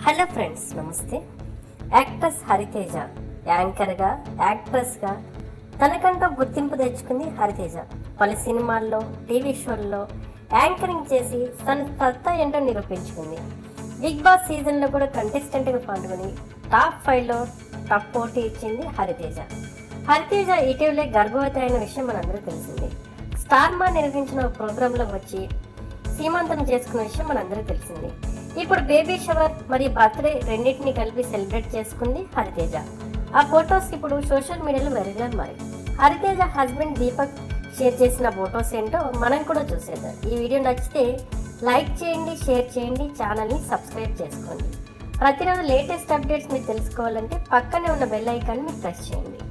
hello friends నమస్తే actress Hariteja యాంకర్గా యాక్ట్రెస్గా తనకంటూ గుర్తింపు తెచ్చుకుంది హరితేజ పలు సినిమాల్లో టీవీ షోల్లో యాంకరింగ్ చేసి తన సత్తా ఏంటో నిరూపించుకుంది బిగ్ బాస్ సీజన్లో కూడా కంటెస్టెంట్గా పాల్గొని టాప్ ఫైవ్లో టాప్ పోటీ ఇచ్చింది హరితేజ హరితేజ ఇటీవలే గర్భవతి అయిన విషయం మనందరూ తెలిసింది స్టార్ మా నిర్వహించిన ఒక ప్రోగ్రాంలో వచ్చి సీమంతం చేసుకున్న విషయం మనందరూ తెలిసింది ఇప్పుడు బేబీ షవర్ మరియు బర్త్డే రెండింటిని కలిపి సెలబ్రేట్ చేసుకుంది హరితేజ ఆ ఫొటోస్ ఇప్పుడు సోషల్ మీడియాలో వైరల్గా మారి హరితేజ హస్బెండ్ దీపక్ షేర్ చేసిన ఫొటోస్ ఏంటో మనం కూడా చూసేద్దాం ఈ వీడియో నచ్చితే లైక్ చేయండి షేర్ చేయండి ఛానల్ని సబ్స్క్రైబ్ చేసుకోండి ప్రతిరోజు లేటెస్ట్ అప్డేట్స్ మీరు తెలుసుకోవాలంటే పక్కనే ఉన్న బెల్ ఐకాన్ని మీరు ప్రెస్ చేయండి